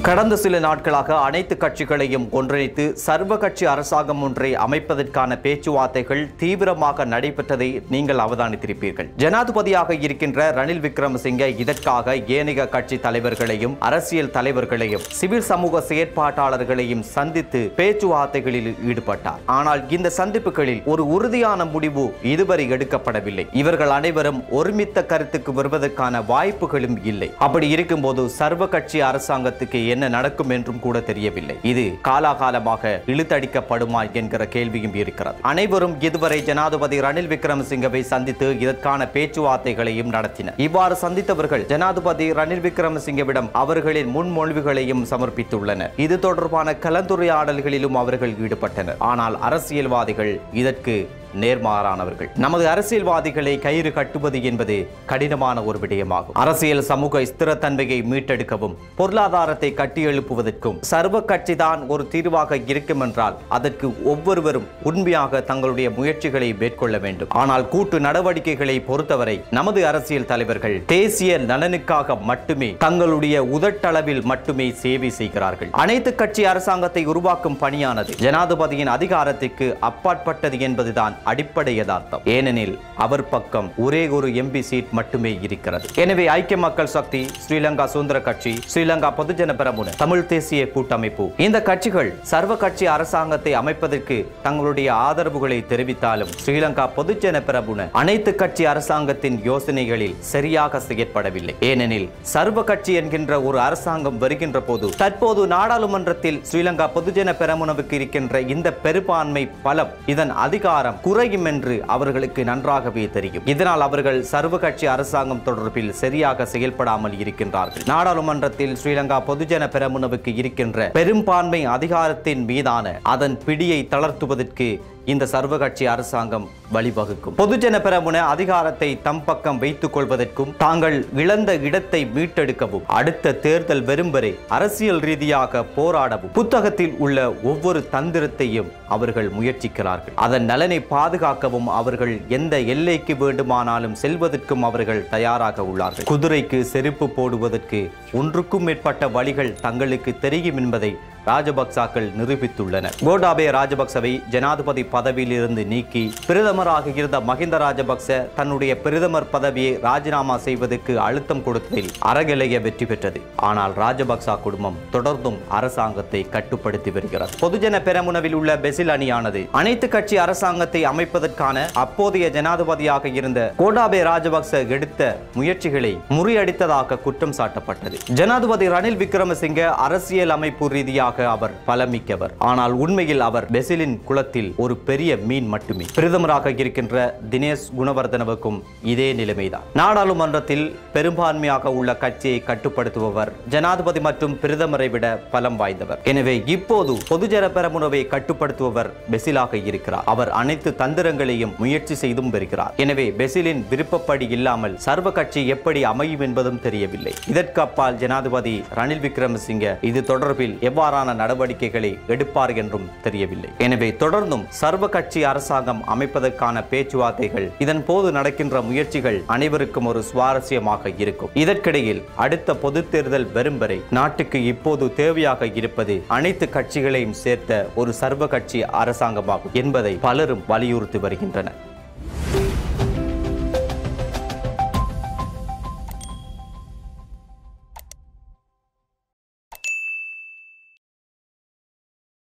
கடந்த சில நாட்களாக அனைத்து கட்சிகளையும் ஒன்றிணைத்து சர்வ கட்சி அரசாங்கம் ஒன்றை அமைப்பதற்கான பேச்சுவார்த்தைகள் தீவிரமாக நடைபெற்றதை நீங்கள் அவதானித்திருப்பீர்கள் ஜனாதிபதியாக இருக்கின்ற ரணில் விக்ரமசிங்கே இதற்காக ஏனைய கட்சி தலைவர்களையும் அரசியல் தலைவர்களையும் சிவில் சமூக செயற்பாட்டாளர்களையும் சந்தித்து பேச்சுவார்த்தைகளில் ஈடுபட்டார் ஆனால் இந்த சந்திப்புகளில் ஒரு உறுதியான முடிவு இதுவரை எடுக்கப்படவில்லை இவர்கள் அனைவரும் ஒருமித்த கருத்துக்கு வருவதற்கான வாய்ப்புகளும் இல்லை அப்படி இருக்கும்போது சர்வ கட்சி அரசாங்கத்துக்கு என்ன நடக்கும் என்றும் கூட தெரியவில்லை இது காலாகாலமாக இழுத்தடிக்கப்படுமா என்கிற கேள்வியும் இருக்கிறது அனைவரும் இதுவரை ஜனாதிபதி ரணில் விக்ரமசிங்கவை சந்தித்து இதற்கான பேச்சுவார்த்தைகளையும் நடத்தினர் இவ்வாறு சந்தித்தவர்கள் ஜனாதிபதி ரணில் விக்ரமசிங்கவிடம் அவர்களின் முன்மொழிவுகளையும் சமர்ப்பித்துள்ளனர் இது தொடர்பான கலந்துரையாடல்களிலும் அவர்கள் ஈடுபட்டனர் ஆனால் அரசியல்வாதிகள் இதற்கு நேர்மாறானவர்கள் நமது அரசியல்வாதிகளை கயிறு கட்டுவது என்பது கடினமான ஒரு விடயமாகும் அரசியல் சமூக ஸ்திரத்தன்மையை மீட்டெடுக்கவும் பொருளாதாரத்தை கட்டியெழுப்புவதற்கும் சர்வ கட்சிதான் ஒரு தீர்வாக இருக்கும் என்றால் அதற்கு ஒவ்வொருவரும் உண்மையாக தங்களுடைய முயற்சிகளை மேற்கொள்ள வேண்டும் ஆனால் கூட்டு நடவடிக்கைகளை பொறுத்தவரை நமது அரசியல் தலைவர்கள் தேசிய நலனுக்காக மட்டுமே தங்களுடைய உதட்டளவில் மட்டுமே சேவை செய்கிறார்கள் அனைத்து கட்சி அரசாங்கத்தை உருவாக்கும் பணியானது ஜனாதிபதியின் அதிகாரத்திற்கு அப்பாற்பட்டது என்பதுதான் அடிப்படை யதார்த்தம் ஏனெனில் அவர் பக்கம் ஒரே ஒரு எம்பி சீட் மட்டுமே இருக்கிறது எனவே ஐக்கிய மக்கள் சக்தி ஸ்ரீலங்கா சுதந்திர கட்சி ஸ்ரீலங்கா பொதுஜன பெரமுன தமிழ் தேசிய கூட்டமைப்பு இந்த கட்சிகள் சர்வ கட்சி அரசாங்கத்தை அமைப்பதற்கு தங்களுடைய ஆதரவுகளை தெரிவித்தாலும் ஸ்ரீலங்கா பொதுஜன பெரமுன அனைத்து கட்சி அரசாங்கத்தின் யோசனைகளில் சரியாக செயற்படவில்லை ஏனெனில் சர்வ கட்சி என்கின்ற ஒரு அரசாங்கம் வருகின்ற போது தற்போது நாடாளுமன்றத்தில் ஸ்ரீலங்கா பொதுஜன பெரமுனவுக்கு இருக்கின்ற இந்த பெரும்பான்மை பலம் இதன் அதிகாரம் குறையும் என்று அவர்களுக்கு நன்றாகவே தெரியும் இதனால் அவர்கள் சர்வ கட்சி அரசாங்கம் தொடர்பில் சரியாக செயல்படாமல் இருக்கின்றார்கள் நாடாளுமன்றத்தில் ஸ்ரீலங்கா பொதுஜன பெரமுனவுக்கு இருக்கின்ற பெரும்பான்மை அதிகாரத்தின் மீதான அதன் பிடியை தளர்த்துவதற்கு இந்த சர்வ கட்சி அரசாங்கம் வழிவகுக்கும் பொதுஜன பெரமுன அதிகாரத்தை தம் பக்கம் வைத்துக் கொள்வதற்கும் தாங்கள் இழந்த இடத்தை மீட்டெடுக்கவும் அடுத்த தேர்தல் வரும் வரை அரசியல் ரீதியாக போராடவும் புத்தகத்தில் உள்ள ஒவ்வொரு தந்திரத்தையும் அவர்கள் முயற்சிக்கிறார்கள் அதன் நலனை பாதுகாக்கவும் அவர்கள் எந்த எல்லைக்கு வேண்டுமானாலும் செல்வதற்கும் அவர்கள் தயாராக உள்ளார்கள் குதிரைக்கு செருப்பு போடுவதற்கு ஒன்றுக்கும் மேற்பட்ட வழிகள் தங்களுக்கு தெரியும் என்பதை ராஜபக்சாக்கள் நிரூபித்துள்ளனர் கோட்டாபே ராஜபக்சவை ஜனாதிபதி பதவியிலிருந்து நீக்கி பிரதமராக இருந்த மஹிந்த ராஜபக்ச தன்னுடைய பிரதமர் பதவியை ராஜினாமா செய்வதற்கு அழுத்தம் கொடுத்ததில் அறகிலைய வெற்றி பெற்றது ஆனால் ராஜபக்சா குடும்பம் தொடர்ந்தும் அரசாங்கத்தை கட்டுப்படுத்தி வருகிறது பொதுஜன பெரமுனவில் உள்ள பெசில் அணியானது அனைத்து கட்சி அரசாங்கத்தை அமைப்பதற்கான அப்போதைய ஜனாதிபதியாக இருந்த கோட்டாபே ராஜபக்ச எடுத்த முயற்சிகளை முறியடித்ததாக குற்றம் சாட்டப்பட்டது ஜனாதிபதி ரணில் விக்ரமசிங்க அரசியல் அமைப்பு ரீதியாக அவர் பலமிக்கவர் ஆனால் உண்மையில் அவர் பெசிலின் குளத்தில் ஒரு பெரிய மீன் மட்டுமே பிரதமராக இருக்கின்ற தினேஷ் குணவர்தனவுக்கும் இதே நிலைமைதான் நாடாளுமன்றத்தில் பெரும்பான்மையாக உள்ள கட்சியை கட்டுப்படுத்துபவர் ஜனாதிபதி மற்றும் பிரதமரை விட பலம் வாய்ந்தவர் எனவே இப்போது பொதுஜன பெரமுனவை கட்டுப்படுத்துபவர் பெசிலாக இருக்கிறார் அவர் அனைத்து தந்திரங்களையும் முயற்சி செய்தும் வருகிறார் எனவே பெசிலின் விருப்பப்படி இல்லாமல் சர்வ கட்சி எப்படி அமையும் என்பதும் தெரியவில்லை இதற்கு அப்பால் ஜனாதிபதி ரணில் விக்ரமசிங்க இது தொடர்பில் எவ்வாறான நடவடிக்கைகளை எடுப்பார் என்றும் தெரியவில்லை எனவே தொடர்ந்தும் சர்வ கட்சி அரசாங்கம் அமைப்பதற்கான பேச்சுவார்த்தைகள் இதன் போது நடக்கின்ற முயற்சிகள் அனைவருக்கும் ஒரு சுவாரஸ்யமாக இருக்கும் இதற்கிடையில் அடுத்த பொது தேர்தல் வரும் வரை நாட்டுக்கு இப்போது தேவையாக இருப்பது அனைத்து கட்சிகளையும் சேர்த்த ஒரு சர்வ கட்சி அரசாங்கமாகும் என்பதை பலரும் வலியுறுத்தி வருகின்றனர்